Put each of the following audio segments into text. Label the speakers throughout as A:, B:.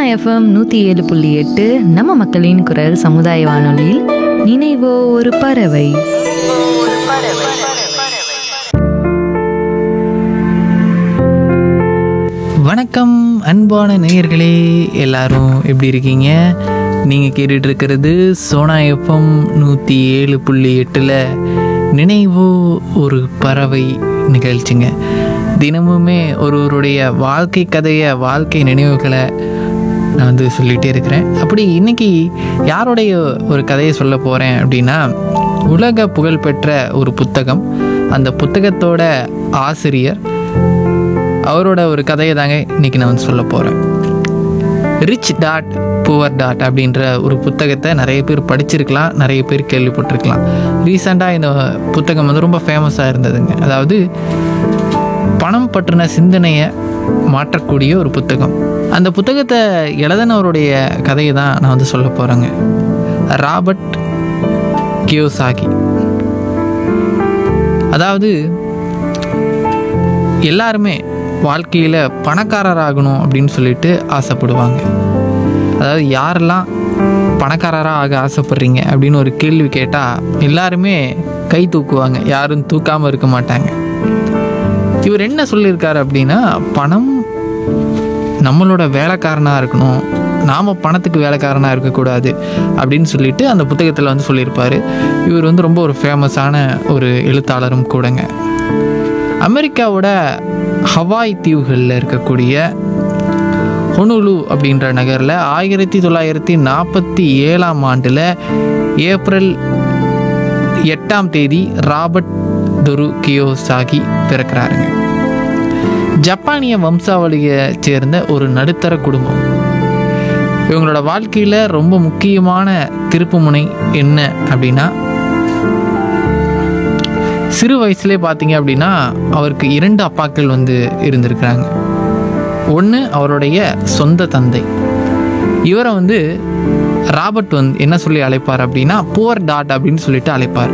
A: FM நூற்றி ஏழு புள்ளி எட்டு நம்ம மக்களின் குரல் சமுதாய வானொலியில் நினைவோ ஒரு பறவை
B: வணக்கம் அன்பான நேயர்களே எல்லாரும் எப்படி இருக்கீங்க நீங்கள் கேட்டுட்டு இருக்கிறது சோனா எஃப்எம் நூற்றி ஏழு புள்ளி எட்டில் நினைவோ ஒரு பறவை நிகழ்ச்சிங்க தினமுமே ஒருவருடைய வாழ்க்கை கதையை வாழ்க்கை நினைவுகளை நான் வந்து சொல்லிகிட்டே இருக்கிறேன் அப்படி இன்னைக்கு யாருடைய ஒரு கதையை சொல்ல போகிறேன் அப்படின்னா உலக புகழ்பெற்ற ஒரு புத்தகம் அந்த புத்தகத்தோட ஆசிரியர் அவரோட ஒரு கதையை தாங்க இன்னைக்கு நான் வந்து சொல்ல போகிறேன் ரிச் டாட் புவர் டாட் அப்படின்ற ஒரு புத்தகத்தை நிறைய பேர் படிச்சிருக்கலாம் நிறைய பேர் கேள்விப்பட்டிருக்கலாம் ரீசெண்டாக இந்த புத்தகம் வந்து ரொம்ப ஃபேமஸாக இருந்ததுங்க அதாவது பணம் பற்றின சிந்தனையை மாற்றக்கூடிய ஒரு புத்தகம் அந்த புத்தகத்தை எழுதினவருடைய கதையை தான் நான் வந்து சொல்ல போகிறேங்க ராபர்ட் கியோசாகி அதாவது எல்லாருமே வாழ்க்கையில் பணக்காரராகணும் அப்படின்னு சொல்லிட்டு ஆசைப்படுவாங்க அதாவது யாரெல்லாம் பணக்காரராக ஆக ஆசைப்படுறீங்க அப்படின்னு ஒரு கேள்வி கேட்டால் எல்லாருமே கை தூக்குவாங்க யாரும் தூக்காமல் இருக்க மாட்டாங்க இவர் என்ன சொல்லியிருக்காரு அப்படின்னா பணம் நம்மளோட வேலைக்காரனாக இருக்கணும் நாம் பணத்துக்கு வேலைக்காரனாக இருக்கக்கூடாது அப்படின்னு சொல்லிட்டு அந்த புத்தகத்தில் வந்து சொல்லியிருப்பார் இவர் வந்து ரொம்ப ஒரு ஃபேமஸான ஒரு எழுத்தாளரும் கூடங்க அமெரிக்காவோட ஹவாய் தீவுகளில் இருக்கக்கூடிய ஹொனுலு அப்படின்ற நகரில் ஆயிரத்தி தொள்ளாயிரத்தி நாற்பத்தி ஏழாம் ஆண்டில் ஏப்ரல் எட்டாம் தேதி ராபர்ட் துரு கியோசாகி பிறக்கிறாருங்க ஜப்பானிய வம்சாவளியை சேர்ந்த ஒரு நடுத்தர குடும்பம் இவங்களோட வாழ்க்கையில் ரொம்ப முக்கியமான திருப்புமுனை என்ன அப்படின்னா சிறு வயசுலேயே பார்த்தீங்க அப்படின்னா அவருக்கு இரண்டு அப்பாக்கள் வந்து இருந்திருக்கிறாங்க ஒன்று அவருடைய சொந்த தந்தை இவரை வந்து ராபர்ட் வந்து என்ன சொல்லி அழைப்பார் அப்படின்னா புவர் டாட் அப்படின்னு சொல்லிட்டு அழைப்பார்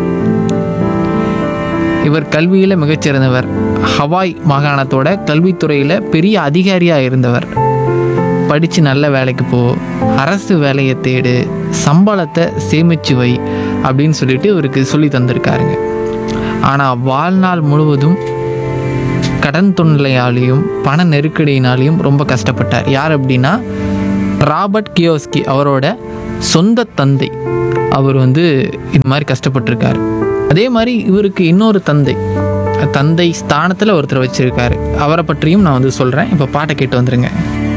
B: இவர் கல்வியில் மிகச்சிறந்தவர் ஹவாய் மாகாணத்தோட கல்வித்துறையில் பெரிய அதிகாரியாக இருந்தவர் படித்து நல்ல வேலைக்கு போ அரசு வேலையை தேடு சம்பளத்தை சேமிச்சு வை அப்படின்னு சொல்லிட்டு இவருக்கு சொல்லி தந்திருக்காருங்க ஆனால் வாழ்நாள் முழுவதும் கடன் தொல்லையாலையும் பண நெருக்கடியினாலையும் ரொம்ப கஷ்டப்பட்டார் யார் அப்படின்னா ராபர்ட் கியோஸ்கி அவரோட சொந்த தந்தை அவர் வந்து இது மாதிரி கஷ்டப்பட்டிருக்காரு அதே மாதிரி இவருக்கு இன்னொரு தந்தை தந்தை ஸ்தானத்தில் ஒருத்தர் வச்சிருக்காரு அவரை பற்றியும் நான் வந்து சொல்கிறேன் இப்போ பாட்டை கேட்டு வந்துருங்க